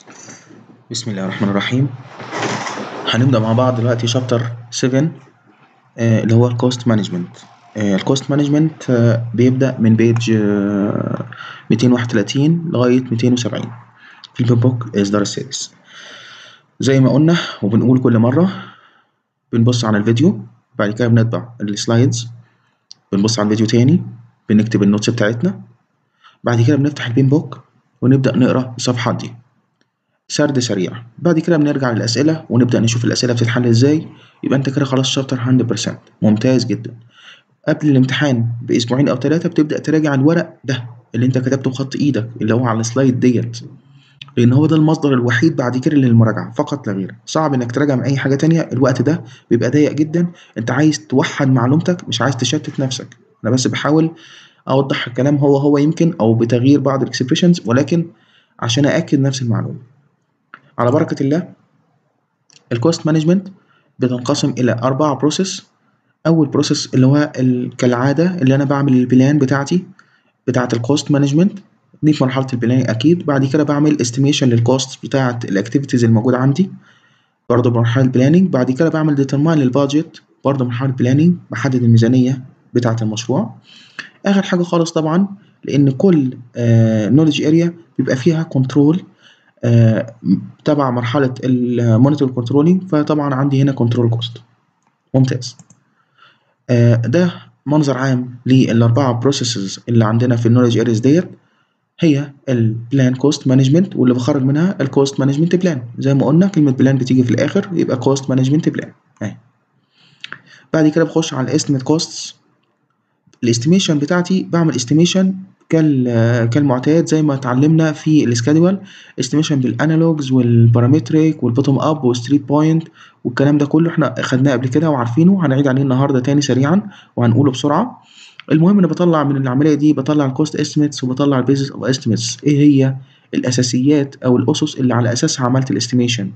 بسم الله الرحمن الرحيم هنبدأ مع بعض دلوقتي شابتر 7 آه، اللي هو الكوست مانجمنت الكوست مانجمنت بيبدأ من بيج 231 لغاية 270 في البيب بوك الإصدار السادس زي ما قلنا وبنقول كل مرة بنبص على الفيديو بعد كده بنطبع السلايدز بنبص على الفيديو تاني بنكتب النوتس بتاعتنا بعد كده بنفتح البين بوك ونبدأ نقرا الصفحات دي سرد سريع بعد كده بنرجع للأسئلة ونبدأ نشوف الأسئلة بتتحل ازاي يبقى انت كده خلاص شابتر 100% ممتاز جدا قبل الامتحان بأسبوعين أو ثلاثة بتبدأ تراجع الورق ده اللي انت كتبته بخط ايدك اللي هو على السلايد ديت لأن هو ده المصدر الوحيد بعد كده للمراجعة فقط لا غير صعب انك تراجع من أي حاجة تانية الوقت ده بيبقى ضيق جدا انت عايز توحد معلومتك مش عايز تشتت نفسك أنا بس بحاول أوضح الكلام هو هو يمكن أو بتغيير بعض الإكسبريشنز ولكن عشان أأكد نفس المعلومة على بركة الله الكوست مانجمنت بتنقسم إلى أربعة بروسيس أول بروسيس اللي هو ال- كالعادة اللي أنا بعمل البلان بتاعتي بتاعة الكوست مانجمنت دي في مرحلة البلان أكيد بعد كده بعمل استيميشن للكوست بتاعة الأكتيفيتيز الموجودة عندي برضه بمرحلة البلاننج بعد كده بعمل ديترماين للبادجت برضه مرحلة البلاننج بحدد الميزانية بتاعة المشروع آخر حاجة خالص طبعا لأن كل نولج اريا بيبقى فيها كنترول آه، تبع مرحلة المونيتور كنترولينج فطبعا عندي هنا كنترول كوست ممتاز آه، ده منظر عام للأربعة بروسيسز اللي عندنا في النولج اريز ديت هي البلان كوست مانجمنت واللي بخرج منها الكوست مانجمنت بلان زي ما قلنا كلمة بلان بتيجي في الآخر يبقى كوست مانجمنت بلان أهي بعد كده بخش على الاستيميت كوستس الاستيميشن بتاعتي بعمل استيميشن كال كالمعتاد زي ما اتعلمنا في السكادول استيميشن بالانالوجز والبارامتريك والبوتوم اب والستريت بوينت والكلام ده كله احنا خدناه قبل كده وعارفينه هنعيد عليه النهارده تاني سريعا وهنقوله بسرعه المهم ان بطلع من العمليه دي بطلع الكوست استيميتس وبطلع البيزنس اوف استيميتس ايه هي الاساسيات او الاسس اللي على اساسها عملت الاستيميشن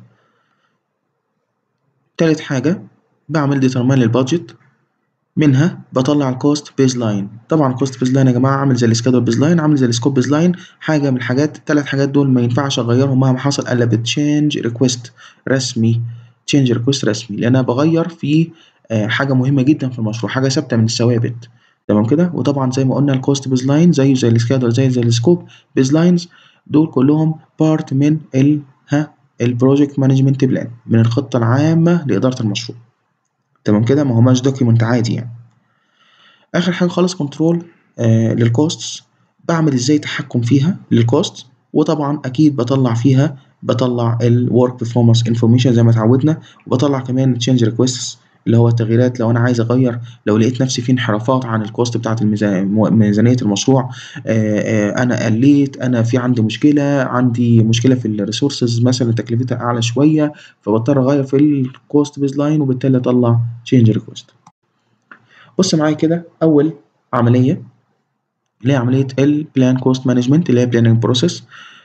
تالت حاجه بعمل ديترماين للبادجت منها بطلع الكوست بيز لاين طبعا الكوست بيز لاين يا جماعه عامل زي السكادول بيز لاين عامل زي السكوب بيز لاين حاجه من الحاجات الثلاث حاجات دول ما ينفعش اغيرهم مهما حصل الا بتشينج ريكويست رسمي تشينج ريكويست رسمي لان انا بغير في آه، حاجه مهمه جدا في المشروع حاجه ثابته من الثوابت تمام كده وطبعا زي ما قلنا الكوست بيز لاين زيه زي السكادول زي زي السكوب بيز لاينز دول كلهم بارت من ال ها البروجكت مانجمنت بلان من الخطه العامه لاداره المشروع تمام كده ما هماش دوكيمنت عادي يعني اخر حاجه خالص كنترول آه للكوستس بعمل ازاي تحكم فيها للكوست وطبعا اكيد بطلع فيها بطلع الورك performance انفورميشن زي ما اتعودنا وبطلع كمان تشينج ريكويستس اللي هو التغييرات لو انا عايز اغير لو لقيت نفسي في انحرافات عن الكوست بتاعت الميزا- مو- ميزانيه المشروع آه، آه، انا قليت انا في عندي مشكله عندي مشكله في الريسورسز مثلا تكلفتها اعلى شويه فبضطر اغير في الكوست بيز لاين وبالتالي اطلع تشينج ريكويست بص معايا كده اول عمليه اللي هي عمليه البلان كوست مانجمنت اللي هي بلاننج بروسيس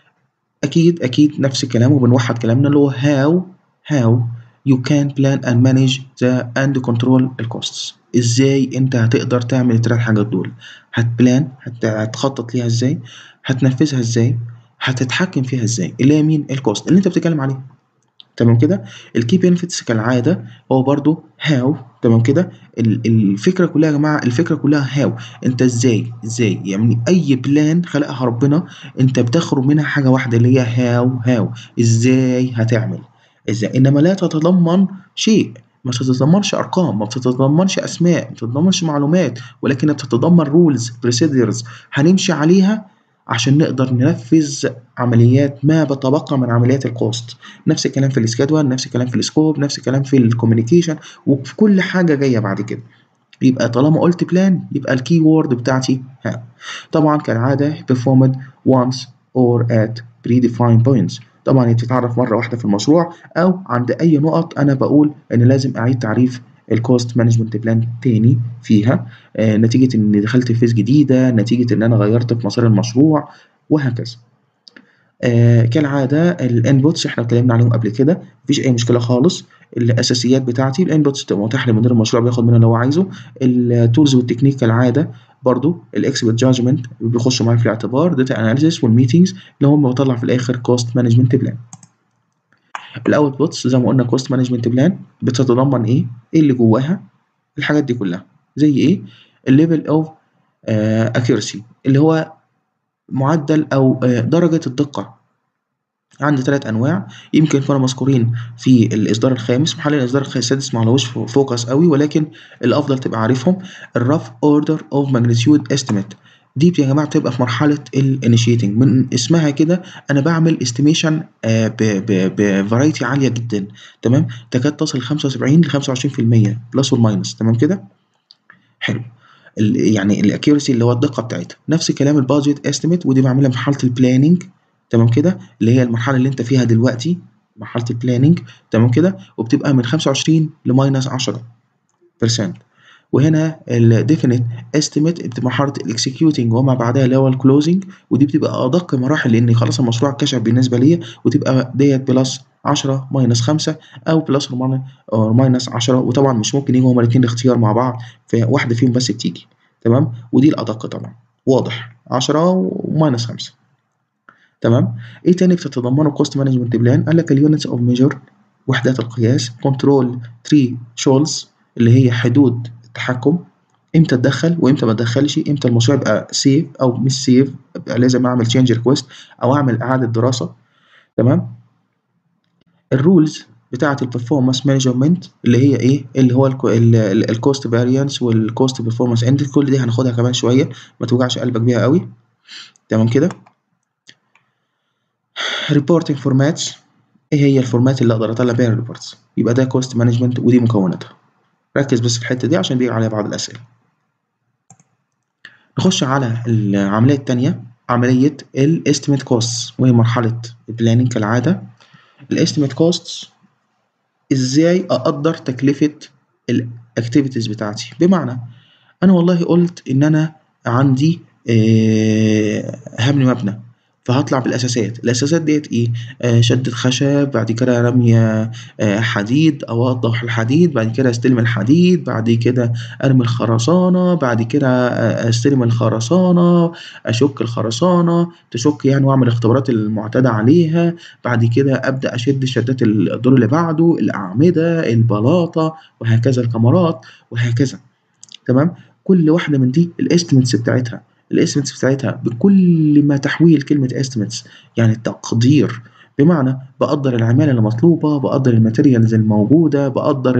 اكيد اكيد نفس الكلام وبنوحد كلامنا اللي هو how how you can plan and manage the and control الكوستس ازاي انت هتقدر تعمل الثلاث حاجات دول هتبلان هت- هتخطط ليها ازاي هتنفذها ازاي هتتحكم فيها ازاي اللي هي مين الكوست اللي انت بتتكلم عليه تمام كده الكي بينفيتس كالعاده هو برضو هاو تمام كده ال- الفكره كلها يا جماعه الفكره كلها هاو انت ازاي ازاي يعني اي بلان خلقها ربنا انت بتخرج منها حاجه واحده اللي هي هاو هاو ازاي هتعمل ازاي انما لا تتضمن شيء ما تتضمنش ارقام ما بتتضمنش اسماء ما بتتضمنش معلومات ولكن بتتضمن رولز بروسيدرز هنمشي عليها عشان نقدر ننفذ عمليات ما بتبقى من عمليات الكوست نفس الكلام في السكادول نفس الكلام في السكوب نفس الكلام في الكوميونيكيشن وفي كل حاجه جايه بعد كده يبقى طالما قلت بلان يبقى الكي وورد بتاعتي ها طبعا كالعاده performed once or at predefined points طبعا هي بتتعرف مره واحده في المشروع او عند اي نقط انا بقول ان لازم اعيد تعريف الكوست مانجمنت بلان تاني فيها آه نتيجه ان دخلت فيز جديده نتيجه ان انا غيرت في مسار المشروع وهكذا آه كالعاده الانبوتس احنا اتكلمنا عليهم قبل كده مفيش اي مشكله خالص الاساسيات بتاعتي الانبوتس تبقى متاحه لمدير المشروع بياخد منها اللي هو عايزه التولز والتكنيك كالعاده برضو الاكسبرت جادجمنت بيخشوا معايا في الاعتبار داتا اناليسيس والميتنجز اللي هم بطلع في الاخر كوست مانجمنت بلان الاوت بوتس زي ما قلنا كوست مانجمنت بلان بتتضمن ايه ايه اللي جواها الحاجات دي كلها زي ايه الليفل اوف اكيورسي اللي هو معدل او آه درجه الدقه عندي ثلاث انواع يمكن يكونوا مذكورين في الاصدار الخامس حاليا الاصدار السادس معلهوش فوكس قوي ولكن الافضل تبقى عارفهم الرف اوردر اوف ماجنتيود استيميت دي يا جماعه بتبقى في مرحله الانيشيتنج من اسمها كده انا بعمل استيميشن بفرايتي عاليه جدا تمام تكاد تصل 75 ل 25% بلس والماينس تمام كده حلو يعني الاكيورسي اللي هو الدقه بتاعتها نفس كلام البادجت استيميت ودي بعملها في مرحله البلاننج تمام كده اللي هي المرحله اللي انت فيها دلوقتي مرحله البلاننج تمام كده وبتبقى من 25 لماينس 10% وهنا الديفينيت استيميت بتبقى مرحله الاكسكيوتنج وما بعدها اللي هو الكلوزنج ودي بتبقى ادق مراحل لان خلاص المشروع اتكشف بالنسبه ليا وتبقى ديت بلس 10 ماينس 5 او بلس اور ماينس 10 وطبعا مش ممكن يجوا هما الاثنين اختيار مع بعض فواحده فيهم بس بتيجي تمام ودي الادق طبعا واضح 10 وماينس 5 تمام ايه تاني بتتضمنه كوست مانجمنت بلان قال لك اليونتس اوف ميجر وحدات القياس كنترول تري شولز اللي هي حدود التحكم امتى اتدخل وامتى ما اتدخلش امتى المشروع يبقى سيف او مش سيف يبقى لازم اعمل تشينج ريكويست او اعمل اعاده دراسه تمام الرولز بتاعه البرفورمانس مانجمنت اللي هي ايه اللي هو الكوست فاريانس والكوست بيرفورمانس اندكس كل دي هناخدها كمان شويه ما توجعش قلبك بيها قوي تمام كده ريبورتنج فورماتس ايه هي الفورمات اللي اقدر اطلع بيها الريبورتس يبقى ده كوست مانجمنت ودي مكوناتها ركز بس في الحته دي عشان بيجي عليها بعض الاسئله نخش على العمليه الثانيه عمليه الاستيميت كوست وهي مرحله البلاننج كالعاده الاستيميت كوست ازاي اقدر تكلفه الاكتيفيتيز بتاعتي بمعنى انا والله قلت ان انا عندي آه هبني مبنى فهطلع بالاساسات الاساسات ديت ايه آه شدة خشب بعد كده رمي آه حديد اوضح الحديد بعد كده استلم الحديد بعد كده ارمي الخرسانه بعد كده آه استلم الخرسانه اشك الخرسانه تشك يعني واعمل الاختبارات المعتاده عليها بعد كده ابدا اشد شدات الدور اللي بعده الاعمده البلاطه وهكذا الكمرات وهكذا تمام كل واحده من دي الاستيميتس بتاعتها الاستيميتس بتاعتها بكل ما تحويل كلمة استيميتس يعني التقدير بمعنى بقدر العمالة اللي مطلوبة بقدر الماتيريالز الموجودة بقدر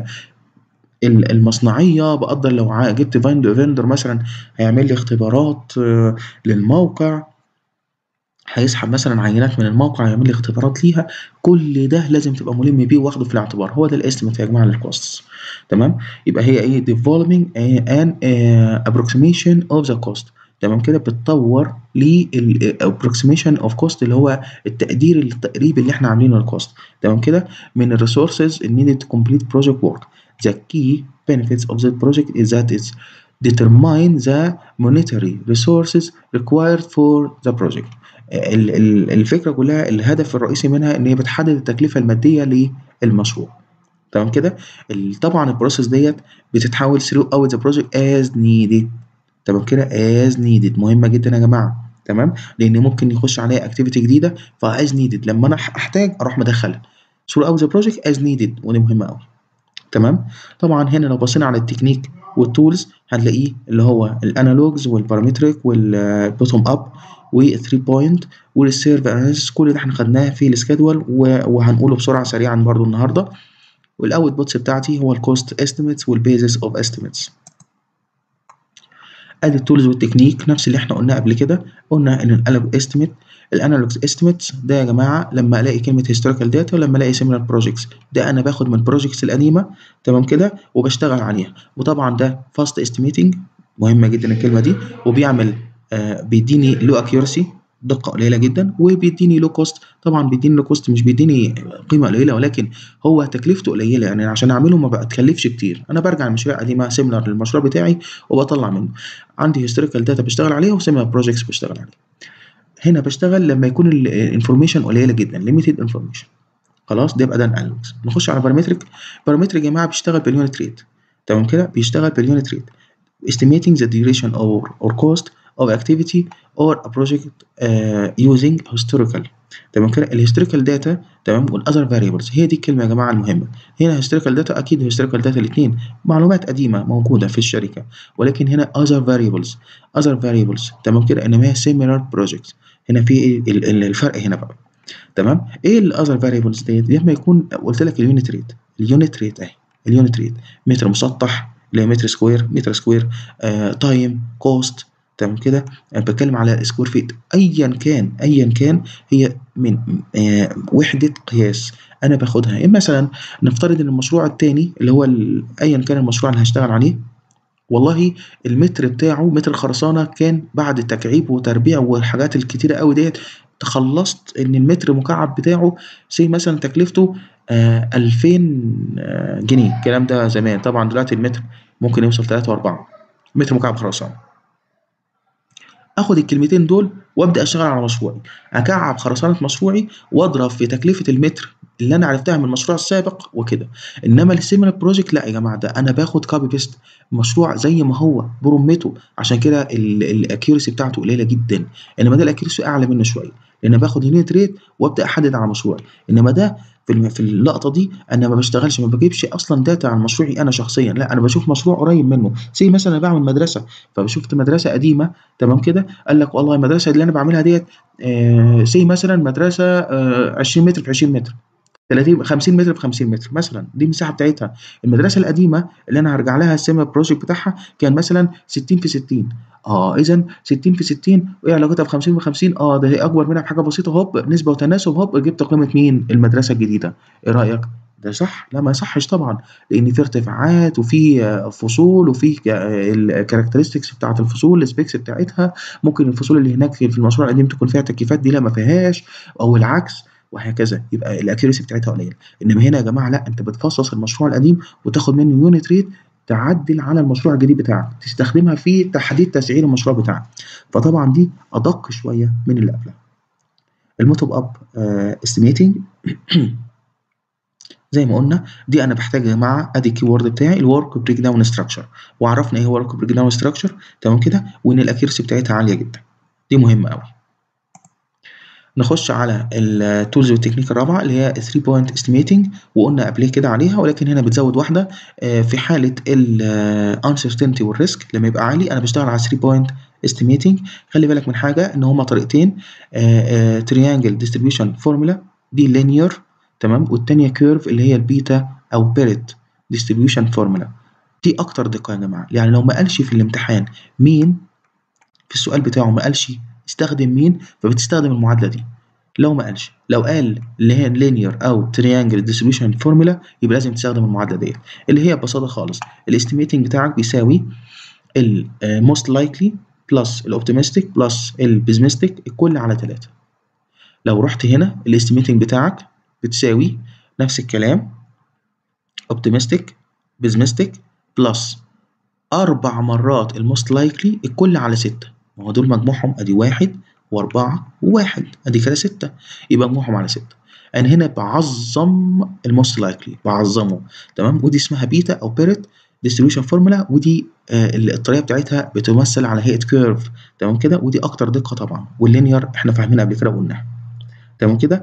المصنعية بقدر لو جبت فيندر مثلا هيعمل لي اختبارات للموقع هيسحب مثلا عينات من الموقع يعمل لي اختبارات ليها كل ده لازم تبقى ملم بيه واخده في الاعتبار هو ده الاستيميت يا جماعه للكوست تمام يبقى هي ايه developing an uh, approximation of the cost تمام كده بتطور للابروكسيميشن اوف كوست اللي هو التقدير التقريبي اللي احنا عاملينه للكوست تمام كده من الريسورسز needed to complete project work the key benefits of the project is that it's determine the monetary resources required for the project الفكره كلها الهدف الرئيسي منها ان هي بتحدد التكلفه الماديه للمشروع تمام كده طبعا البروسيس ديت بتتحول through out the project as needed تمام كده as needed مهمه جدا يا جماعه تمام لان ممكن يخش عليها اكتيفيتي جديده فاز نيدد لما انا احتاج اروح مدخلها through out the project as needed ودي مهمه قوي تمام طبعا هنا لو بصينا على التكنيك والتولز هنلاقيه اللي هو الانالوجز والبارامتريك والبوتوم اب و3 بوينت والسيرف اناليسيس كل ده احنا خدناه في السكادول وهنقوله بسرعه سريعا برضو النهارده والاوت بوتس بتاعتي هو الكوست استيميتس والبيزس اوف استيميتس ادي التولز والتكنيك نفس اللي احنا قلناه قبل كده قلنا ان الانالوج استيميت الانالوج استيميتس ده يا جماعه لما الاقي كلمه هيستوريكال داتا ولما الاقي سيميلار بروجكتس ده انا باخد من البروجكتس القديمه تمام كده وبشتغل عليها وطبعا ده فاست استيميتنج مهمه جدا الكلمه دي وبيعمل آه بيديني لو اكيورسي دقة قليلة جدا وبيديني لو كوست طبعا بيديني لو كوست مش بيديني قيمة قليلة ولكن هو تكلفته قليلة يعني عشان اعمله ما بتكلفش كتير انا برجع لمشاريع قديمة سيميلر للمشروع بتاعي وبطلع منه عندي هيستوريكال داتا بشتغل عليها وسيميلر بروجكتس بشتغل عليها هنا بشتغل لما يكون الانفورميشن قليلة جدا ليميتد انفورميشن خلاص ده يبقى ده الانالوجز نخش على بارامتريك بارامتريك يا جماعة بيشتغل باليونت ريت تمام كده بيشتغل باليونت ريت estimating the duration or or cost of activity or a project uh, using historical تمام كده الهيستوريكال داتا تمام والاذر فاريبلز هي دي الكلمه يا جماعه المهمه هنا هيستوريكال داتا اكيد هيستوريكال داتا الاثنين معلومات قديمه موجوده في الشركه ولكن هنا اذر فاريبلز اذر فاريبلز تمام كده انما هي سيميلار بروجكتس هنا في ايه الفرق هنا بقى تمام ايه الاذر فاريبلز ديت لما يكون قلت لك اليونت ريت اليونت ريت اهي اليونت ريت متر مسطح اللي هي متر سكوير متر سكوير آه، تايم كوست تمام كده انا بتكلم على سكوير فيت ايا كان ايا كان هي من آه وحده قياس انا باخدها إيه مثلا نفترض ان المشروع التاني اللي هو ال- ايا كان المشروع اللي هشتغل عليه والله المتر بتاعه متر خرسانه كان بعد تكعيب وتربيع والحاجات الكتيره قوي ديت تخلصت ان المتر مكعب بتاعه سي مثلا تكلفته آه 2000 آه جنيه الكلام ده زمان طبعا دلوقتي المتر ممكن يوصل 3 و4 متر مكعب خرسانه اخد الكلمتين دول وابدا اشتغل على مشروعي اكعب خرسانه مشروعي واضرب في تكلفه المتر اللي انا عرفتها من المشروع السابق وكده انما السيميلر بروجكت لا يا جماعه ده انا باخد كوبي بيست مشروع زي ما هو برمته عشان كده الاكيورسي بتاعته قليله جدا انما ده الاكيورسي اعلى منه شويه لان باخد اليونت ريت وابدا احدد على مشروعي انما ده في الم- في اللقطه دي انا ما بشتغلش ما بجيبش اصلا داتا عن مشروعي انا شخصيا لا انا بشوف مشروع قريب منه زي مثلا انا بعمل مدرسه فشفت مدرسه قديمه تمام كده قال لك والله المدرسه اللي انا بعملها ديت آه سي مثلا مدرسه آه 20 متر في 20 متر 30 50 متر في 50 متر مثلا دي المساحه بتاعتها المدرسه القديمه اللي انا هرجع لها السيما بروجكت بتاعها كان مثلا 60 في 60 اه اذا 60 في 60 وايه علاقتها ب 50 في 50 اه ده هي اكبر منها بحاجه بسيطه هوب نسبه وتناسب هوب جبت قيمه مين المدرسه الجديده ايه رايك ده صح لا ما يصحش طبعا لان في ارتفاعات وفي آه، فصول وفي الكاركترستكس بتاعت الفصول السبيكس بتاعتها ممكن الفصول اللي هناك في المشروع القديم تكون فيها تكييفات دي لا ما فيهاش او العكس وهكذا يبقى الاكيورسي بتاعتها قليله انما هنا يا جماعه لا انت بتفصص المشروع القديم وتاخد منه يونت ريت تعدل على المشروع الجديد بتاعك تستخدمها في تحديد تسعير المشروع بتاعك فطبعا دي ادق شويه من اللي قبلها الموتوب اب استيميتنج زي ما قلنا دي انا بحتاج يا جماعه ادي الكي بتاعي الورك بريك داون ستراكشر وعرفنا ايه هو الورك بريك داون ستراكشر تمام كده وان الاكيرسي بتاعتها عاليه جدا دي مهمه قوي نخش على التولز والتكنيك الرابعه اللي هي 3 بوينت استيميتنج وقلنا قبل كده عليها ولكن هنا بتزود واحده آه، في حاله الانسرتينتي والريسك لما يبقى عالي انا بشتغل على 3 بوينت استيميتنج خلي بالك من حاجه ان هما طريقتين تريانجل ديستريبيوشن فورمولا دي لينير تمام والتانيه كيرف اللي هي البيتا او بيرت ديستريبيوشن فورمولا دي اكتر دقه يا جماعه يعني لو ما قالش في الامتحان مين في السؤال بتاعه ما قالش استخدم مين فبتستخدم المعادله دي لو ما قالش لو قال اللي هي لينير او تريانجل ديستريبيوشن فورمولا يبقى لازم تستخدم المعادله ديت اللي هي ببساطه خالص الاستيميتنج بتاعك بيساوي ال most likely بلس الاوبتيمستيك بلس البيزمستيك الكل على 3 لو رحت هنا الاستيميتنج بتاعك بتساوي نفس الكلام اوبتيمستيك بيزمستيك بلس أربع مرات الموست لايكلي الكل على ستة ما هو دول مجموعهم أدي واحد وأربعة وواحد أدي كده ستة يبقى مجموعهم على ستة أنا هنا بعظم الموست لايكلي بعظمه تمام ودي اسمها بيتا أو بيرت ديستريبيوشن فورمولا ودي آه الطريقة بتاعتها بتمثل على هيئة كيرف تمام كده ودي أكتر دقة طبعا واللينير إحنا فاهمينها قبل كده وقلناها تمام كده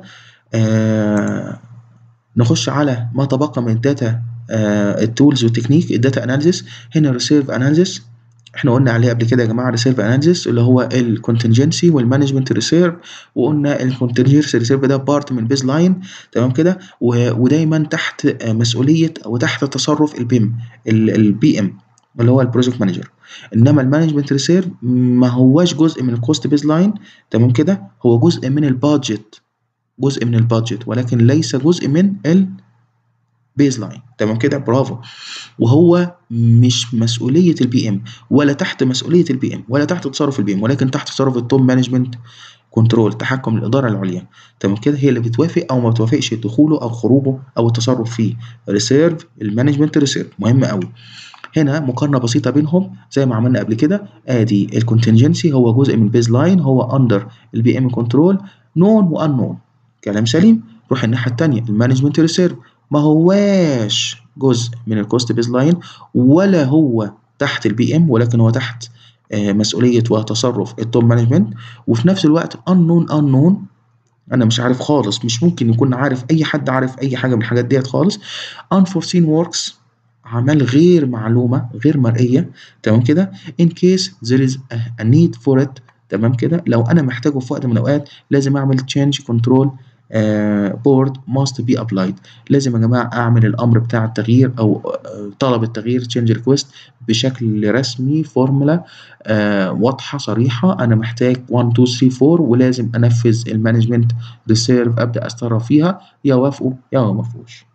آه نخش على ما تبقى من داتا التولز والتكنيك الداتا اناليسيس هنا ريسيرف اناليسيس احنا قلنا عليه قبل كده يا جماعه ريسيرف اناليسيس اللي هو الكونتنجنسي والمانجمنت ريسيرف وقلنا الكونتنجنسي ريسيرف ده بارت من بيز لاين تمام كده ودايما تحت مسؤوليه او تحت تصرف البيم البي ام اللي هو البروجكت مانجر انما المانجمنت ريسيرف ما هواش جزء من الكوست بيز لاين تمام كده هو جزء من البادجت جزء من البادجت ولكن ليس جزء من ال بيز لاين تمام كده برافو وهو مش مسؤوليه البي ام ولا تحت مسؤوليه البي ام ولا تحت تصرف البي ام ولكن تحت تصرف التوب مانجمنت كنترول تحكم الاداره العليا تمام كده هي اللي بتوافق او ما بتوافقش دخوله او خروجه او التصرف فيه ريسيرف المانجمنت ريسيرف مهم قوي هنا مقارنه بسيطه بينهم زي ما عملنا قبل كده ادي الكونتنجنسي هو جزء من بيز لاين هو اندر البي ام كنترول نون وان نون كلام سليم روح الناحيه الثانيه المانجمنت ريسيرف ما هواش جزء من الكوست بيز لاين ولا هو تحت البي ام ولكن هو تحت آه، مسؤوليه وتصرف التوب مانجمنت وفي نفس الوقت unknown unknown انا مش عارف خالص مش ممكن يكون عارف اي حد عارف اي حاجه من الحاجات ديت خالص unforeseen works اعمال غير معلومه غير مرئيه تمام كده in case there is a, a need for it تمام كده لو انا محتاجه في وقت من الاوقات لازم اعمل change control بورد must be applied لازم يا جماعه اعمل الامر بتاع التغيير او آه، طلب التغيير change request بشكل رسمي فورمولا آه واضحه صريحه انا محتاج 1 2 3 4 ولازم انفذ المانجمنت ريسيرف ابدا اتصرف فيها يا وافقوا يا ما وافقوش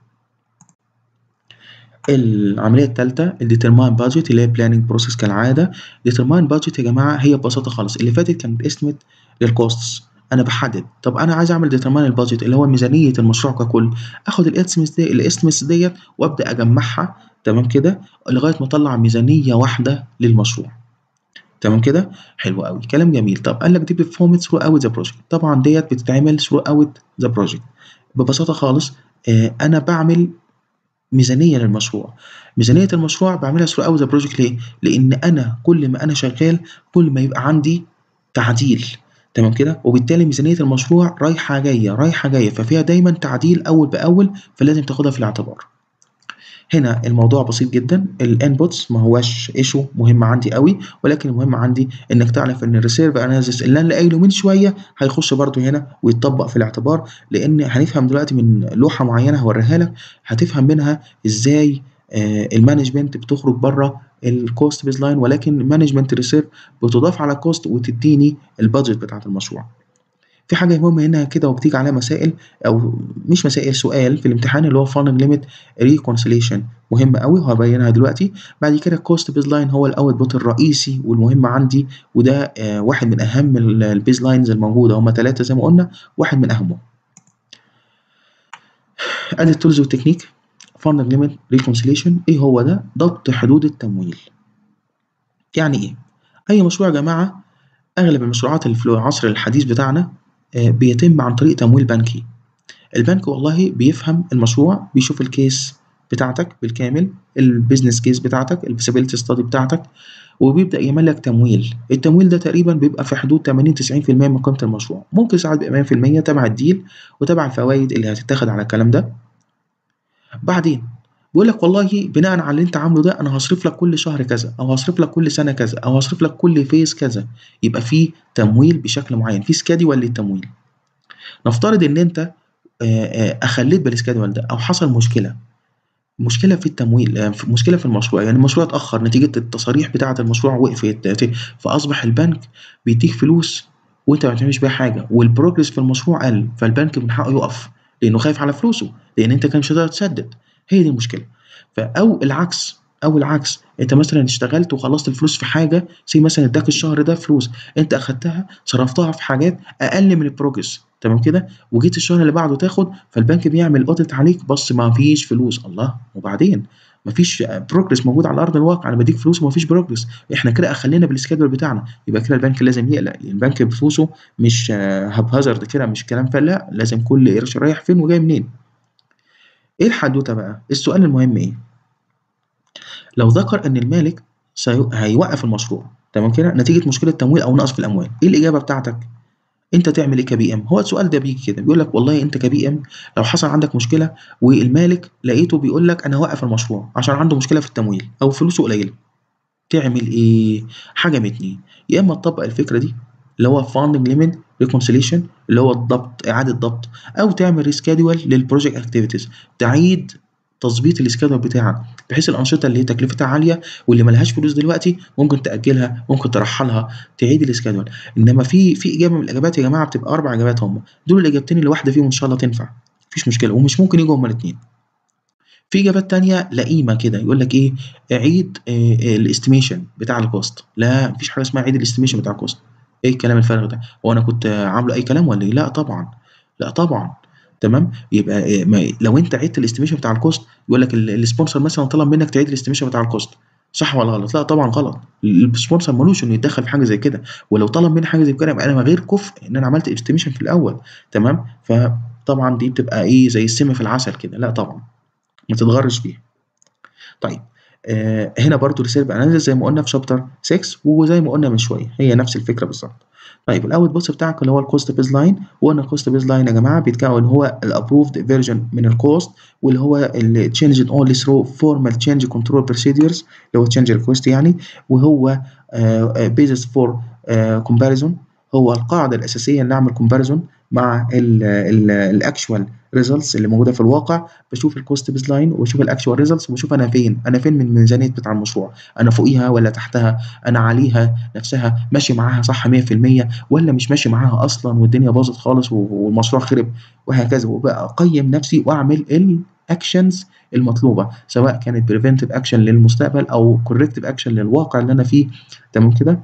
العملية التالتة الديترماين بادجت اللي هي بلاننج بروسيس كالعادة ديترماين بادجت يا جماعة هي ببساطة خالص اللي فاتت كانت استيميت للكوستس انا بحدد طب انا عايز اعمل ديترماين البادجت اللي هو ميزانية المشروع ككل اخد الاستيميتس دي الاستيميتس ديت وابدا اجمعها تمام كده لغاية ما اطلع ميزانية واحدة للمشروع تمام كده حلو قوي كلام جميل طب قال لك دي بيرفورمنس ثرو اوت ذا بروجكت طبعا ديت بتتعمل ثرو اوت ذا بروجكت ببساطة خالص آه انا بعمل ميزانية للمشروع ميزانية المشروع بعملها ثرو اوت ذا بروجكت ليه؟ لأن أنا كل ما أنا شغال كل ما يبقى عندي تعديل تمام كده وبالتالي ميزانية المشروع رايحة جاية رايحة جاية ففيها دايما تعديل أول بأول فلازم تاخدها في الاعتبار هنا الموضوع بسيط جدا الانبوتس ما هواش ايشو مهم عندي قوي ولكن المهم عندي انك تعرف ان الريسيرف اناليسيس اللي انا قايله من شويه هيخش برضو هنا ويتطبق في الاعتبار لان هنفهم دلوقتي من لوحه معينه هوريها لك هتفهم منها ازاي آه المانجمنت بتخرج بره الكوست بيز لاين ولكن مانجمنت ريسيرف بتضاف على الكوست وتديني البادجت بتاعت المشروع في حاجة مهمة هنا كده وبتيجي عليها مسائل أو مش مسائل سؤال في الامتحان اللي هو فاندنج ليميت ريكونسيليشن مهم قوي وهبينها دلوقتي بعد كده الكوست بيز لاين هو الاوت بوت الرئيسي والمهم عندي وده آه واحد من أهم البيز لاينز الموجودة هما ثلاثة زي ما قلنا واحد من أهمهم ادي التولز والتكنيك فاندنج ليميت ريكونسيليشن ايه هو ده؟ ضبط حدود التمويل يعني ايه؟ أي مشروع يا جماعة أغلب المشروعات اللي في العصر الحديث بتاعنا بيتم عن طريق تمويل بنكي البنك والله بيفهم المشروع بيشوف الكيس بتاعتك بالكامل البيزنس كيس بتاعتك الفيسابيلتي ستادي بتاعتك وبيبدا يعمل لك تمويل التمويل ده تقريبا بيبقى في حدود 80 90% من قيمه المشروع ممكن ساعات بيبقى 100% تبع الديل وتبع الفوائد اللي هتتاخد على الكلام ده بعدين بيقول لك والله بناء على اللي انت عامله ده انا هصرف لك كل شهر كذا او هصرف لك كل سنه كذا او هصرف لك كل فيز كذا يبقى في تمويل بشكل معين في سكادول للتمويل نفترض ان انت اخليت بالسكادول ده او حصل مشكله مشكله في التمويل مشكله في المشروع يعني المشروع اتاخر نتيجه التصاريح بتاعه المشروع وقفت فاصبح البنك بيديك فلوس وانت ما بتعملش بيها حاجه والبروجرس في المشروع قل فالبنك من حقه يقف لانه خايف على فلوسه لان انت كان مش هتقدر تسدد هي دي المشكله او العكس او العكس انت مثلا اشتغلت وخلصت الفلوس في حاجه زي مثلا اداك الشهر ده فلوس انت اخدتها صرفتها في حاجات اقل من البروجرس تمام كده وجيت الشهر اللي بعده تاخد فالبنك بيعمل اوديت عليك بس ما فيش فلوس الله وبعدين ما فيش بروجرس موجود على ارض الواقع انا بديك فلوس وما فيش بروجرس احنا كده اخلينا بالسكادول بتاعنا يبقى كده البنك لازم يقلق البنك بفلوسه مش هاب هازارد كده مش كلام فلا لازم كل قرش رايح فين وجاي منين ايه الحدوته بقى السؤال المهم ايه لو ذكر ان المالك سي... هيوقف المشروع تمام كده نتيجه مشكله تمويل او نقص في الاموال ايه الاجابه بتاعتك انت تعمل ايه كبي ام هو السؤال ده بيجي كده بيقول لك والله انت كبي ام لو حصل عندك مشكله والمالك لقيته بيقول لك انا هوقف المشروع عشان عنده مشكله في التمويل او فلوسه قليله تعمل ايه حاجه من اتنين يا اما تطبق الفكره دي اللي هو فاندنج ليميت ريكونسيليشن اللي هو الضبط اعاده ضبط او تعمل ريسكادول للبروجكت اكتيفيتيز تعيد تظبيط السكادول بتاعك بحيث الانشطه اللي هي تكلفتها عاليه واللي ملهاش فلوس دلوقتي ممكن تاجلها ممكن ترحلها تعيد السكادول انما في في اجابه من الاجابات يا جماعه بتبقى اربع اجابات هم دول الاجابتين اللي واحده فيهم ان شاء الله تنفع مفيش مشكله ومش ممكن يجوا هما الاثنين في اجابات تانية لئيمه كده يقول لك ايه عيد الاستيميشن بتاع الكوست لا مفيش حاجه اسمها عيد الاستيميشن بتاع الكوست ايه الكلام الفارغ ده هو انا كنت عامله اي كلام ولا ايه لا طبعا لا طبعا تمام يبقى لو انت عدت الاستيميشن بتاع الكوست يقول لك السبونسر مثلا طلب منك تعيد الاستيميشن بتاع الكوست صح ولا غلط؟ لا طبعا غلط السبونسر ملوش انه يتدخل في حاجه زي كده ولو طلب مني حاجه زي كده يبقى انا غير كفء ان انا عملت استيميشن في الاول تمام فطبعا دي بتبقى ايه زي السم في العسل كده لا طبعا ما تتغرش بيها طيب آه هنا برضو ريسيرف اناليسيس زي ما قلنا في شابتر 6 وزي ما قلنا من شويه هي نفس الفكره بالظبط طيب الاوت بوتس بتاعك اللي هو الكوست بيز لاين وقلنا الكوست بيز لاين يا جماعه بيتكون هو الابروفد فيرجن من الكوست واللي هو التشينج اونلي ثرو فورمال تشينج كنترول بروسيدرز اللي هو تشينج ريكوست يعني وهو بيزس فور كومباريزون هو القاعده الاساسيه ان نعمل كومباريزون مع الاكشوال ريزلتس اللي موجوده في الواقع بشوف الكوست بيز لاين وبشوف الاكشوال ريزلتس وبشوف انا فين انا فين من الميزانيه بتاع المشروع انا فوقيها ولا تحتها انا عليها نفسها ماشي معاها صح 100% ولا مش ماشي معاها اصلا والدنيا باظت خالص والمشروع خرب وهكذا وبقى اقيم نفسي واعمل الاكشنز المطلوبه سواء كانت بريفنتيف اكشن للمستقبل او كوركتيف اكشن للواقع اللي انا فيه تمام كده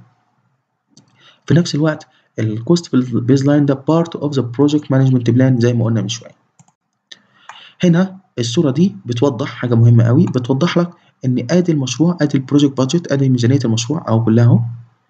في نفس الوقت الكوست بيز لاين ده بارت اوف ذا بروجكت مانجمنت بلان زي ما قلنا من شويه هنا الصوره دي بتوضح حاجه مهمه قوي بتوضح لك ان ادي المشروع ادي البروجكت بادجت ادي ميزانيه المشروع او كلها اهو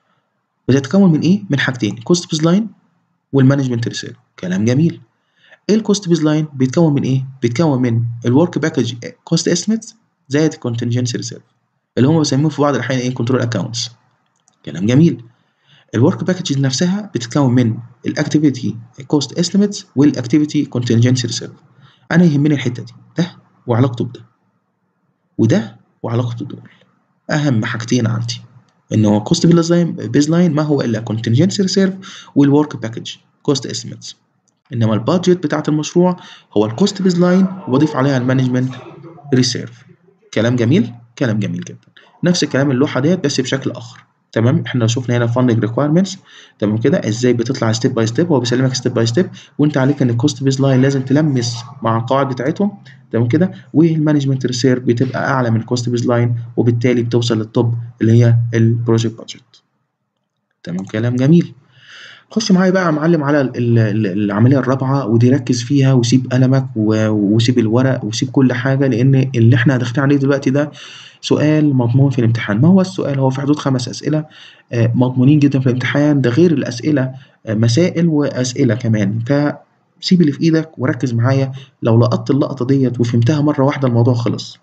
بتتكون من ايه من حاجتين كوست بيز لاين والمانجمنت ريسيرف كلام جميل ايه الكوست بيز لاين بيتكون من ايه بيتكون من الورك باكج كوست استيميتس زائد الكونتنجنسي ريسيرف اللي هم بيسموه في بعض الاحيان ايه كنترول اكونتس كلام جميل الورك باكج نفسها بتتكون من الاكتيفيتي كوست استيميتس والاكتيفيتي كونتنجنسي ريسيرف انا يهمني الحته دي ده وعلاقته بده وده وعلاقته دول اهم حاجتين عندي ان هو كوست بيز لاين ما هو الا كونتنجنسي ريسيرف والورك باكج كوست استيميتس انما البادجت بتاعه المشروع هو الكوست بيز لاين واضيف عليها المانجمنت ريسيرف كلام جميل كلام جميل جدا نفس الكلام اللوحه ديت بس بشكل اخر تمام احنا لو شفنا هنا فاندنج ريكويرمنتس تمام كده ازاي بتطلع ستيب باي ستيب هو بيسلمك ستيب باي ستيب وانت عليك ان الكوست بيز لاين لازم تلمس مع القواعد بتاعتهم تمام كده والمانجمنت ريسيرف بتبقى اعلى من الكوست بيز لاين وبالتالي بتوصل للتوب اللي هي البروجكت بادجت تمام كلام جميل خش معايا بقى يا معلم على ال ال العمليه الرابعه ودي ركز فيها وسيب قلمك وسيب الورق وسيب كل حاجه لان اللي احنا داخلين عليه دلوقتي ده سؤال مضمون في الامتحان ما هو السؤال هو في حدود خمس اسئله مضمونين جدا في الامتحان ده غير الاسئله مسائل واسئله كمان فسيب اللي في ايدك وركز معايا لو لقطت اللقطه ديت وفهمتها مره واحده الموضوع خلص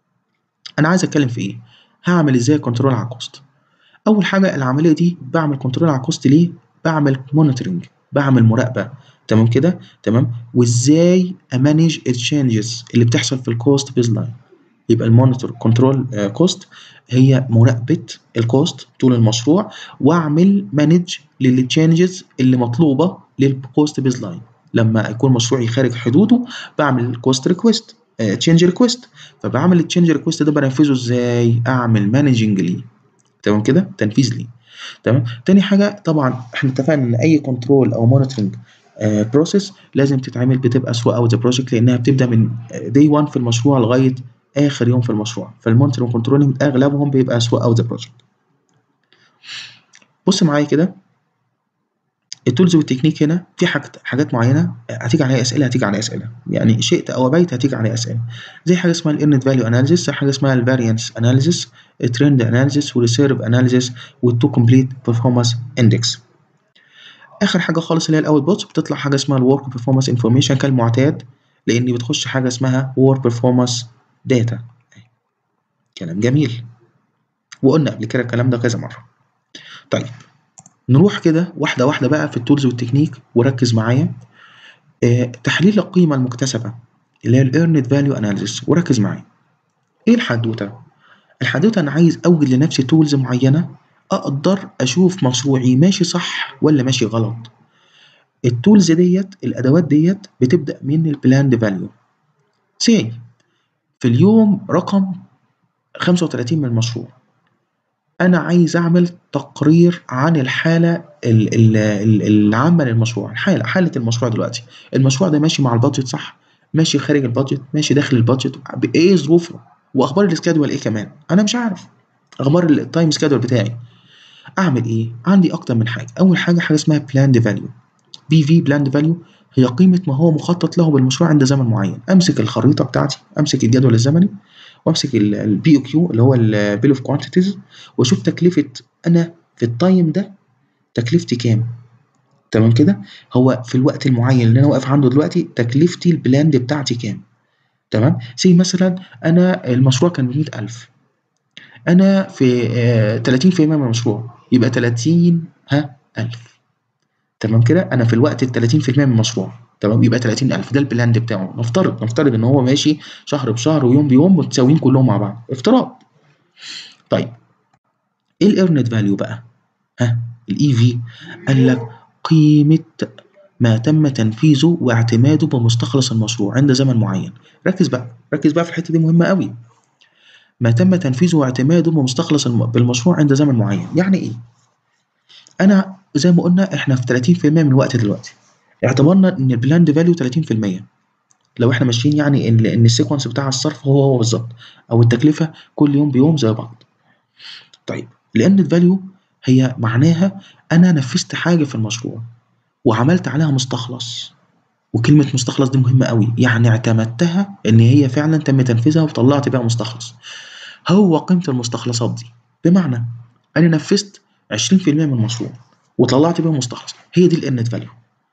انا عايز اتكلم في ايه هعمل ازاي كنترول على الكوست اول حاجه العمليه دي بعمل كنترول على الكوست ليه بعمل مونيتورنج بعمل مراقبه تمام كده تمام وازاي امانج التشينجز اللي بتحصل في الكوست بيز لاين يبقى المونيتور كنترول كوست هي مراقبه الكوست طول المشروع واعمل مانج للتشينجز اللي مطلوبه للكوست بيز لاين لما يكون مشروعي خارج حدوده بعمل كوست ريكويست تشينج ريكويست فبعمل التشينج ريكويست ده بنفذه ازاي اعمل مانجنج ليه تمام كده تنفيذ ليه تمام تاني حاجه طبعا احنا اتفقنا ان اي كنترول او مونيتورنج بروسيس لازم تتعمل بتبقى ثرو اوت ذا بروجكت لانها بتبدا من دي 1 في المشروع لغايه اخر يوم في المشروع فالمونيتورنج كنترولنج اغلبهم بيبقى ثرو اوت ذا بروجكت بص معايا كده التولز والتكنيك هنا في حاجات حاجات معينه هتيجي عليها اسئله هتيجي عليها اسئله يعني شئت او ابيت هتيجي عليها اسئله زي حاجه اسمها الايرنت فاليو اناليسيس زي حاجه اسمها الفاريانس اناليسيس الترند اناليسيس والريسيرف اناليسيس والتو كومبليت بيرفورمانس اندكس اخر حاجه خالص اللي هي الاوت بوتس بتطلع حاجه اسمها الورك بيرفورمانس انفورميشن كالمعتاد لان بتخش حاجه اسمها ورك بيرفورمانس داتا كلام جميل وقلنا قبل كده الكلام ده كذا مره طيب نروح كده واحده واحده بقى في التولز والتكنيك وركز معايا آه تحليل القيمه المكتسبه اللي هي الايرنت فاليو اناليسيس وركز معايا ايه الحدوته الحدوته انا عايز اوجد لنفسي تولز معينه اقدر اشوف مشروعي ماشي صح ولا ماشي غلط التولز ديت الادوات ديت بتبدا من البلاند فاليو سي في اليوم رقم 35 من المشروع انا عايز اعمل تقرير عن الحاله العامه للمشروع الحاله حاله المشروع دلوقتي المشروع ده ماشي مع البادجت صح ماشي خارج البادجت ماشي داخل البادجت بايه ظروفه واخبار السكادول ايه كمان انا مش عارف اخبار التايم سكادول بتاعي اعمل ايه عندي اكتر من حاجه اول حاجه حاجه اسمها بلاند فاليو بي في بلاند فاليو هي قيمه ما هو مخطط له بالمشروع عند زمن معين امسك الخريطه بتاعتي امسك الجدول الزمني وامسك البي او كيو اللي هو البيل اوف كوانتيتيز واشوف تكلفه انا في التايم ده تكلفتي كام تمام كده هو في الوقت المعين اللي انا واقف عنده دلوقتي تكلفتي البلاند بتاعتي كام تمام سي مثلا انا المشروع كان ب 100000 انا في آه 30% من المشروع يبقى 30 ها 1000 تمام كده انا في الوقت ال 30% من المشروع تمام يبقى 30000 ده البلاند بتاعه نفترض نفترض ان هو ماشي شهر بشهر ويوم بيوم متساويين كلهم مع بعض افتراض طيب ايه الايرند فاليو بقى ها الاي في قال لك قيمه ما تم تنفيذه واعتماده بمستخلص المشروع عند زمن معين ركز بقى ركز بقى في الحته دي مهمه قوي ما تم تنفيذه واعتماده بمستخلص الم... بالمشروع عند زمن معين يعني ايه انا زي ما قلنا احنا في 30% من الوقت دلوقتي اعتبرنا ان البلاند فاليو 30% لو احنا ماشيين يعني ان ان السيكونس بتاع الصرف هو هو بالظبط او التكلفه كل يوم بيوم زي بعض طيب لان الفاليو هي معناها انا نفذت حاجه في المشروع وعملت عليها مستخلص وكلمة مستخلص دي مهمة قوي يعني اعتمدتها إن هي فعلا تم تنفيذها وطلعت بيها مستخلص هو قيمة المستخلصات دي بمعنى أنا نفذت 20% من المشروع وطلعت بيها مستخلص هي دي الإرنت فاليو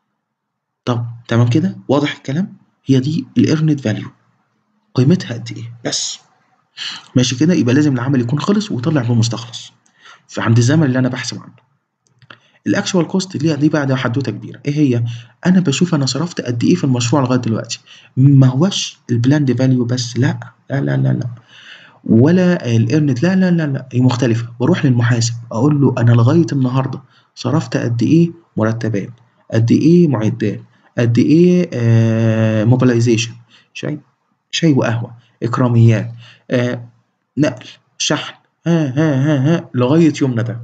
طب تمام كده واضح الكلام هي دي الإرنت فاليو قيمتها قد إيه بس ماشي كده يبقى لازم العمل يكون خلص ويطلع بيه مستخلص فعند الزمن اللي أنا بحسب عنه الاكشوال كوست دي دي بقى ده حدوته كبيره ايه هي انا بشوف انا صرفت قد ايه في المشروع لغايه دلوقتي ما هوش البلاند فاليو بس لا لا لا لا, لا. ولا الايرنت لا لا لا لا هي مختلفه بروح للمحاسب اقول له انا لغايه النهارده صرفت قد ايه مرتبات قد ايه معدات قد ايه آه موبيلايزيشن شاي شاي وقهوه اكراميات آه نقل شحن ها ها ها ها لغايه يومنا ده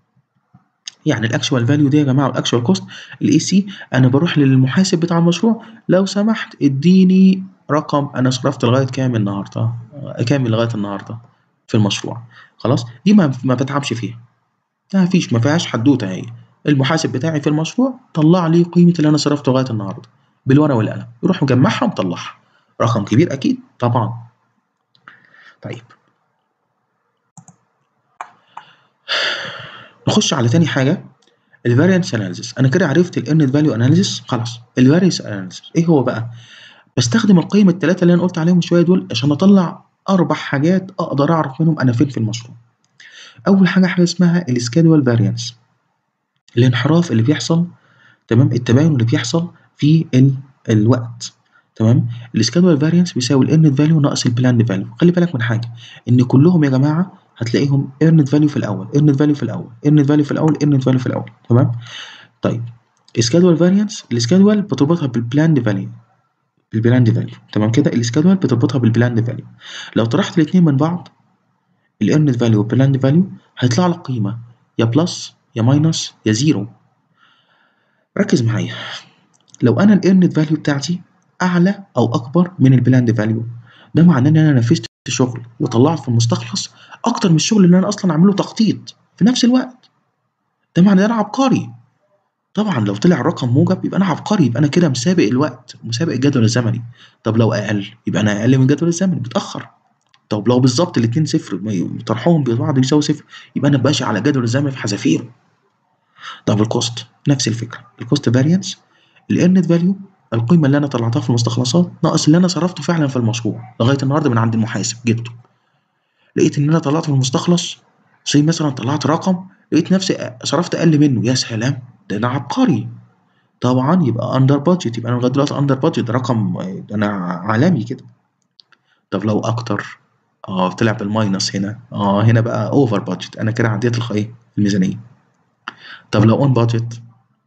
يعني الاكشوال فاليو دي يا جماعه والاكشوال كوست الاي سي انا بروح للمحاسب بتاع المشروع لو سمحت اديني رقم انا صرفت لغايه كام النهارده كام لغايه النهارده في المشروع خلاص دي ما ما بتعبش فيها ما فيش ما فيهاش حدوته هي المحاسب بتاعي في المشروع طلع لي قيمه اللي انا صرفته لغايه النهارده بالورقه والقلم يروح مجمعها ومطلعها رقم كبير اكيد طبعا طيب نخش على تاني حاجه الفاريانس اناليسيس انا كده عرفت الارنت فاليو اناليسيس خلاص الفاريانس اناليسيس ايه هو بقى بستخدم القيم الثلاثه اللي انا قلت عليهم شويه دول عشان اطلع اربع حاجات اقدر اعرف منهم انا فين في المشروع اول حاجه حاجه اسمها السكادوال فاريانس الانحراف اللي بيحصل تمام التباين اللي بيحصل في ال... الوقت تمام السكادوال فاريانس بيساوي الارنت فاليو ناقص البلاند فاليو خلي بالك من حاجه ان كلهم يا جماعه هتلاقيهم earned value في الاول earned value في الاول earned value في الاول earned value في الاول تمام طيب schedule variance السكادوال بتربطها بالبلاند فاليو بالبلاند فاليو تمام كده السكادوال بتربطها بالبلاند فاليو لو طرحت الاثنين من بعض earned value والبلاند فاليو هيطلع لك قيمه يا بلس يا ماينس يا زيرو ركز معايا لو انا earned value بتاعتي اعلى او اكبر من البلاند فاليو ده معناه ان انا نفذت شغل وطلعت في المستخلص اكتر من الشغل اللي انا اصلا عامله تخطيط في نفس الوقت ده معناه ان انا عبقري طبعا لو طلع الرقم موجب يبقى انا عبقري يبقى انا كده مسابق الوقت مسابق الجدول الزمني طب لو اقل يبقى انا اقل من الجدول الزمني متاخر طب لو بالظبط الاتنين صفر طرحهم ببعض بيساوي صفر يبقى انا ماشي على الجدول الزمني في حذافيره طب الكوست نفس الفكره الكوست فاريانس الايرنت فاليو القيمة اللي أنا طلعتها في المستخلصات ناقص اللي أنا صرفته فعلا في المشروع لغاية النهاردة من عند المحاسب جبته لقيت إن أنا طلعت في المستخلص زي مثلا طلعت رقم لقيت نفسي صرفت أقل منه يا سلام ده أنا عبقري طبعا يبقى أندر بادجت يبقى أنا لغاية دلوقتي أندر بادجت رقم أنا عالمي كده طب لو أكتر اه طلع بالماينس هنا اه هنا بقى اوفر بادجت انا كده عديت الخ الميزانيه طب لو اون بادجت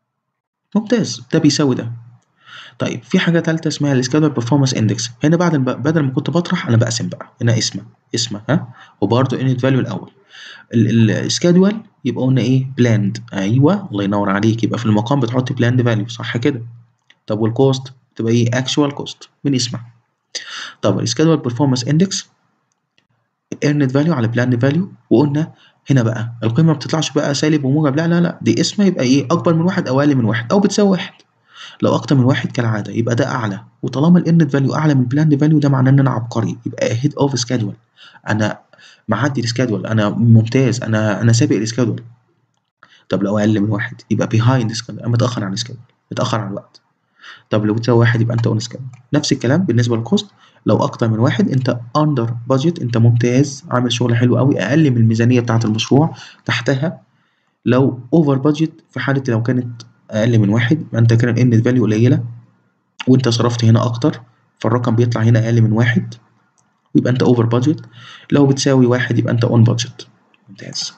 ممتاز ده بيساوي ده طيب في حاجة تالتة اسمها السكادول بيرفورمانس اندكس هنا بعد بدل ما كنت بطرح انا بقسم بقى هنا اسمه اسمه ها وبرده انت فاليو الاول السكادول يبقى قلنا ايه بلاند ايوه الله ينور عليك يبقى في المقام بتحط بلاند فاليو صح كده طب والكوست تبقى ايه اكشوال كوست من اسمها طب السكادول بيرفورمانس اندكس earned فاليو على بلاند فاليو وقلنا هنا بقى القيمه ما بتطلعش بقى سالب وموجب لا لا لا دي اسمها يبقى ايه اكبر من واحد او اقل من واحد او بتساوي واحد لو اكتر من واحد كالعاده يبقى ده اعلى وطالما الايرنت فاليو اعلى من البلاند فاليو ده معناه ان انا عبقري يبقى هيد اوف سكادول انا معدي السكادول انا ممتاز انا انا سابق السكادول طب لو اقل من واحد يبقى بيهايند سكادول انا متاخر عن السكادول متاخر عن الوقت طب لو بتساوي واحد يبقى انت اون سكيدول نفس الكلام بالنسبه للكوست لو اكتر من واحد انت اندر بادجت انت ممتاز عامل شغل حلو قوي اقل من الميزانيه بتاعه المشروع تحتها لو اوفر بادجت في حاله لو كانت اقل من واحد يبقى انت كده الان فاليو قليله وانت صرفت هنا اكتر فالرقم بيطلع هنا اقل من واحد ويبقى انت اوفر بادجت لو بتساوي واحد يبقى انت اون بادجت ممتاز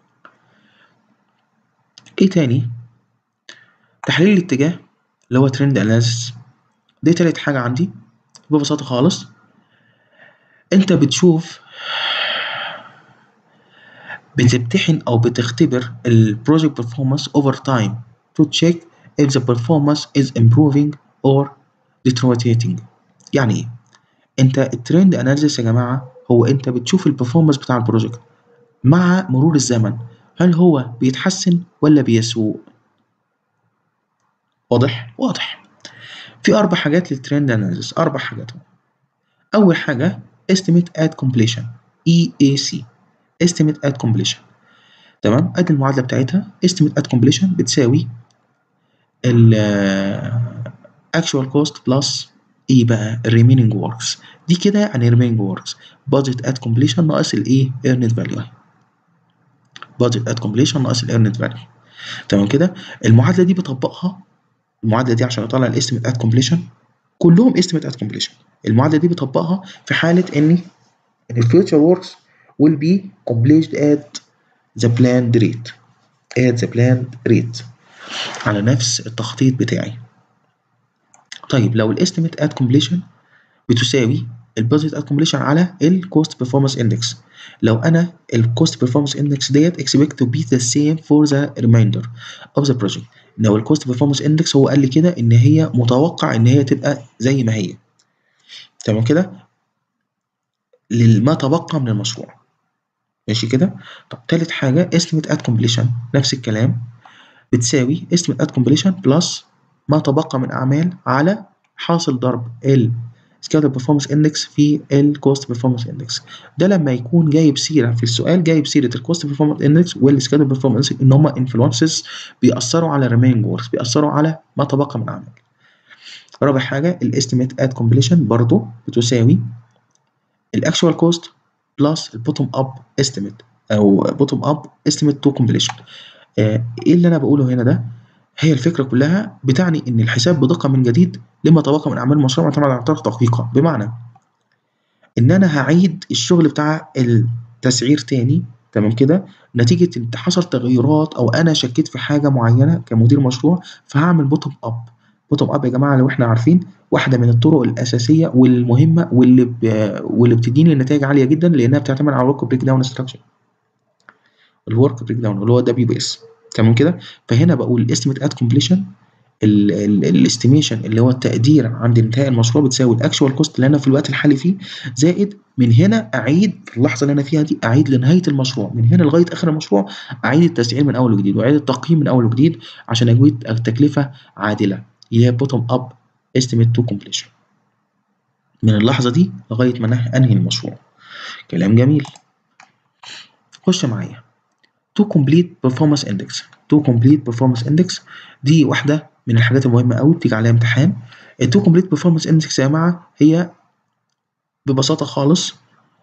ايه تاني تحليل الاتجاه اللي هو ترند اناليسيس دي تالت حاجة عندي ببساطة خالص انت بتشوف بتمتحن او بتختبر البروجكت performance over time to check if the performance is improving or deteriorating يعني ايه انت الترند اناليسيس يا جماعة هو انت بتشوف البرفورمانس بتاع البروجكت مع مرور الزمن هل هو بيتحسن ولا بيسوء واضح واضح في اربع حاجات للترند اناليسيس اربع حاجات اول حاجه estimate at completion EAC estimate at completion تمام ادي المعادله بتاعتها estimate at completion بتساوي ال actual cost plus ايه بقى remaining works دي كده يعني remaining works budget at completion ناقص الايه earned value budget at completion ناقص earned value تمام كده المعادله دي بطبقها المعادله دي عشان اطلع الاستيميت ات كومبليشن كلهم استيميت ات كومبليشن المعادله دي بطبقها في حاله ان ان الفيوتشر وركس will be completed at the planned rate at the planned rate على نفس التخطيط بتاعي طيب لو الاستيميت ات كومبليشن بتساوي البادجت ات كومبليشن على الكوست بيرفورمانس اندكس لو انا الكوست بيرفورمانس اندكس ديت expect to be the same for the remainder of the project لو الكوست بيرفورمانس اندكس هو قال لي كده ان هي متوقع ان هي تبقى زي ما هي تمام كده لما تبقى من المشروع ماشي كده طب تالت حاجة estimate at completion نفس الكلام بتساوي estimate at completion plus ما تبقى من أعمال على حاصل ضرب ال schedule performance index في ال cost performance index ده لما يكون جايب سيرة في السؤال جايب سيرة ال cost performance index وال schedule performance index إن هما influences بيأثروا على remaining works بيأثروا على ما تبقى من أعمال رابع حاجة ال estimate at completion برضو بتساوي ال actual cost plus ال bottom up estimate أو bottom up estimate to completion آه إيه اللي أنا بقوله هنا ده هي الفكرة كلها بتعني إن الحساب بدقة من جديد لما تبقى من أعمال المشروع معتمد على طريقة دقيقة بمعنى إن أنا هعيد الشغل بتاع التسعير تاني تمام كده نتيجة إن حصل تغيرات أو أنا شكيت في حاجة معينة كمدير مشروع فهعمل بوتوم أب بوتوم أب يا جماعة لو إحنا عارفين واحدة من الطرق الأساسية والمهمة واللي ب... واللي بتديني نتائج عالية جدا لأنها بتعتمد على الورك بريك داون ستراكشر الورك بريك داون اللي هو دبليو بي اس تمام كده فهنا بقول estimate at completion الاستيميشن اللي هو التقدير عند انتهاء المشروع بتساوي الاكشوال كوست اللي انا في الوقت الحالي فيه زائد من هنا اعيد في اللحظه اللي انا فيها دي اعيد لنهايه المشروع من هنا لغايه اخر المشروع اعيد التسعير من اول وجديد واعيد التقييم من اول وجديد عشان اجيب التكلفه عادله اللي هي بوتوم اب estimate to completion من اللحظه دي لغايه ما انهي المشروع كلام جميل خش معايا to complete performance index to complete performance index دي واحدة من الحاجات المهمة أوي بتيجي عليها امتحان ال to complete performance index يا جماعة هي ببساطة خالص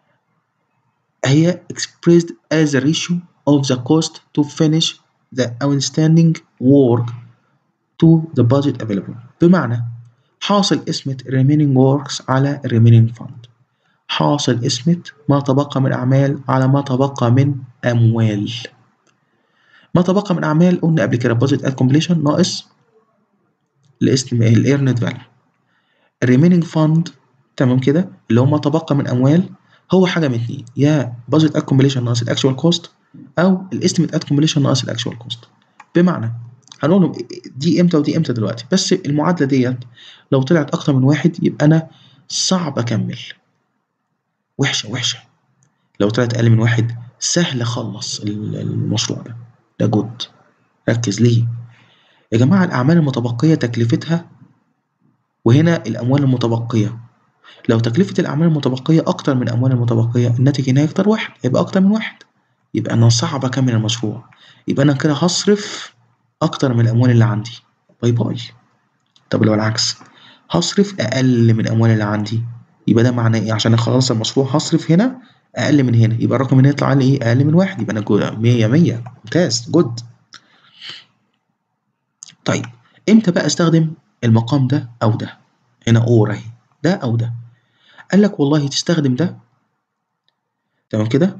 هي expressed as a ratio of the cost to finish the outstanding work to the budget available بمعنى حاصل اسمة remaining works على remaining fund حاصل اسمة ما تبقى من أعمال على ما تبقى من أموال ما تبقى من أعمال قلنا قبل كده budget at completion ناقص الاسم الايرنت فاليو الريميننج فاند تمام كده اللي هو ما تبقى من أموال هو حاجة من اتنين يا budget at completion ناقص الأكشوال كوست أو الاستيميت at completion ناقص الأكشوال كوست بمعنى هنقول دي امتى ودي امتى دلوقتي بس المعادلة ديت لو طلعت أكتر من واحد يبقى أنا صعب أكمل وحشة وحشة لو طلعت أقل من واحد سهل أخلص المشروع ده ده جود ركز ليه يا جماعة الأعمال المتبقية تكلفتها وهنا الأموال المتبقية لو تكلفة الأعمال المتبقية أكتر من الأموال المتبقية الناتج هنا هيكتر واحد هيبقى أكتر من واحد يبقى أنا صعب أكمل المشروع يبقى أنا كده هصرف أكتر من الأموال اللي عندي باي باي طب لو العكس هصرف اقل من الاموال اللي عندي يبقى ده معناه ايه عشان اخلص المشروع هصرف هنا اقل من هنا يبقى الرقم هنا يطلع لي ايه اقل من واحد يبقى انا جو- 100 100 ممتاز جود طيب امتى بقى استخدم المقام ده او ده هنا اور اهي ده او ده قال لك والله تستخدم ده تمام كده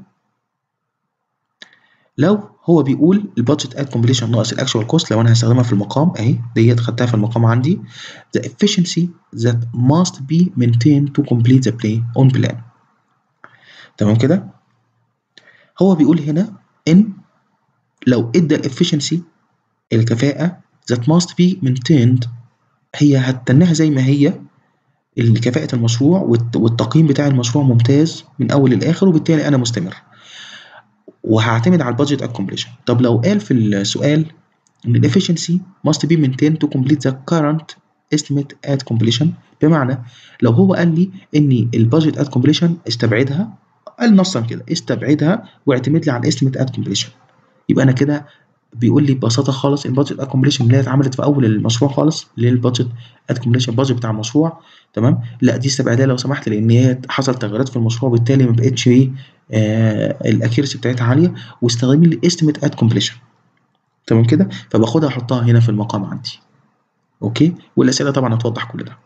لو هو بيقول البادجت ات كومبليشن ناقص الاكشوال كوست لو انا هستخدمها في المقام اهي ديت خدتها في المقام عندي the efficiency that must be maintained to complete the play on plan تمام كده هو بيقول هنا ان لو ادى الافشنسي الكفاءة that must be maintained هي هتتنها زي ما هي كفاءة المشروع والت- والتقييم بتاع المشروع ممتاز من أول للآخر وبالتالي أنا مستمر وهعتمد على البادجت اكومبليشن طب لو قال في السؤال إن ال efficiency must be maintained to complete the current estimate at completion بمعنى لو هو قال لي إن البادجت at completion استبعدها قال نصا كده استبعدها واعتمد لي على الاستيميت ات كومبليشن يبقى انا كده بيقول لي ببساطه خالص البادجت اكومبليشن اللي هي اتعملت في اول المشروع خالص اللي هي البادجت اكومبليشن البادجت بتاع المشروع تمام لا دي استبعدها لو سمحت لان هي حصل تغيرات في المشروع وبالتالي ما بقتش ايه آه الاكيرسي بتاعتها عاليه واستخدمي لي استيميت ات كومبليشن تمام كده فباخدها احطها هنا في المقام عندي اوكي والاسئله طبعا هتوضح كل ده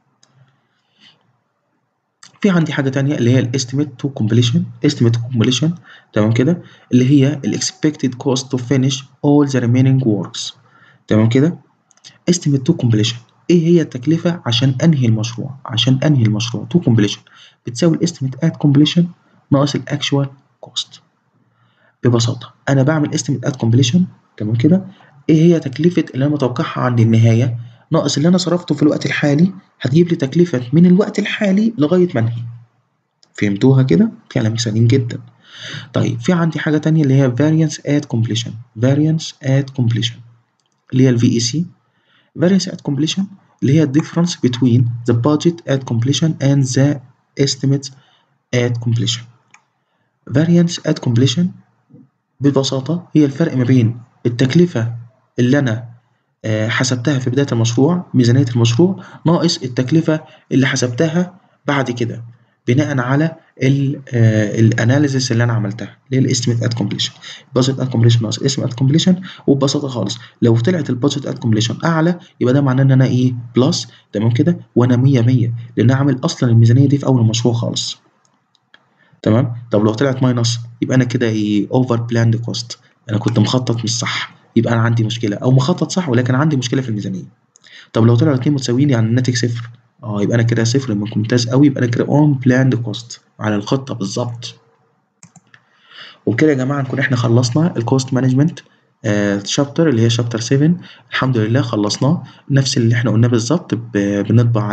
في عندي حاجه تانية اللي هي الاستيميت تو كومبليشن استيميت كومبليشن تمام كده اللي هي الاكسبكتد كوست تو فينيش اول ذا ريمينينج وركس تمام كده استيميت تو كومبليشن ايه هي التكلفه عشان انهي المشروع عشان انهي المشروع تو كومبليشن بتساوي الاستيميت ات كومبليشن ناقص الاكشوال كوست ببساطه انا بعمل استيميت ات كومبليشن تمام كده ايه هي تكلفه اللي انا متوقعها عند النهايه ناقص اللي انا صرفته في الوقت الحالي هتجيب لي تكلفه من الوقت الحالي لغايه ما انهي فهمتوها كده كلام سليم جدا طيب في عندي حاجه تانية اللي هي variance at completion variance at completion اللي هي الفي اي سي variance at completion اللي هي difference between the budget at completion and the estimates at completion variance at completion ببساطة هي الفرق ما بين التكلفة اللي أنا آه، حسبتها في بداية المشروع ميزانية المشروع ناقص التكلفة اللي حسبتها بعد كده بناء على الاناليسيس اللي انا عملتها اللي هي الاستيميت ات كومبليشن البادجت ات كومبليشن ناقص الاستيميت ات كومبليشن وببساطه خالص لو طلعت البادجت ات كومبليشن اعلى يبقى ده معناه ان انا ايه بلس تمام كده وانا 100 100 لان انا عامل اصلا الميزانيه دي في اول المشروع خالص تمام طب لو طلعت ماينس يبقى انا كده ايه اوفر بلاند كوست انا كنت مخطط مش صح يبقى انا عندي مشكله او مخطط صح ولكن عندي مشكله في الميزانيه طب لو طلعوا الاثنين متساويين يعني الناتج صفر اه يبقى انا كده صفر يبقى ممتاز قوي يبقى انا كده اون بلاند كوست على الخطه بالظبط وبكده يا جماعه نكون احنا خلصنا الكوست مانجمنت شابتر اللي هي شابتر 7 الحمد لله خلصناه نفس اللي احنا قلناه بالظبط ب- بنطبع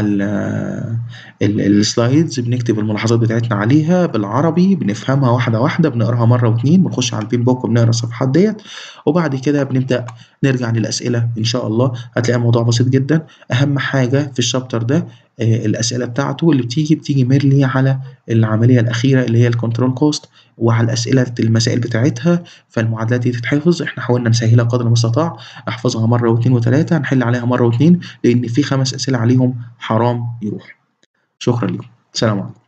السلايدز بنكتب الملاحظات بتاعتنا عليها بالعربي بنفهمها واحده واحده بنقراها مره واتنين بنخش على البين بوك وبنقرا الصفحات ديت وبعد كده بنبدا نرجع للاسئله ان شاء الله هتلاقي الموضوع بسيط جدا اهم حاجه في الشابتر ده آه، الاسئله بتاعته اللي بتيجي بتيجي ميرلي على العمليه الاخيره اللي هي الكنترول كوست وعلى الاسئله المسائل بتاعتها فالمعادلات دي تتحفظ احنا حاولنا نسهلها قدر المستطاع احفظها مره واثنين وثلاثه نحل عليها مره واثنين لان في خمس اسئله عليهم حرام يروح شكرا لكم سلام عليكم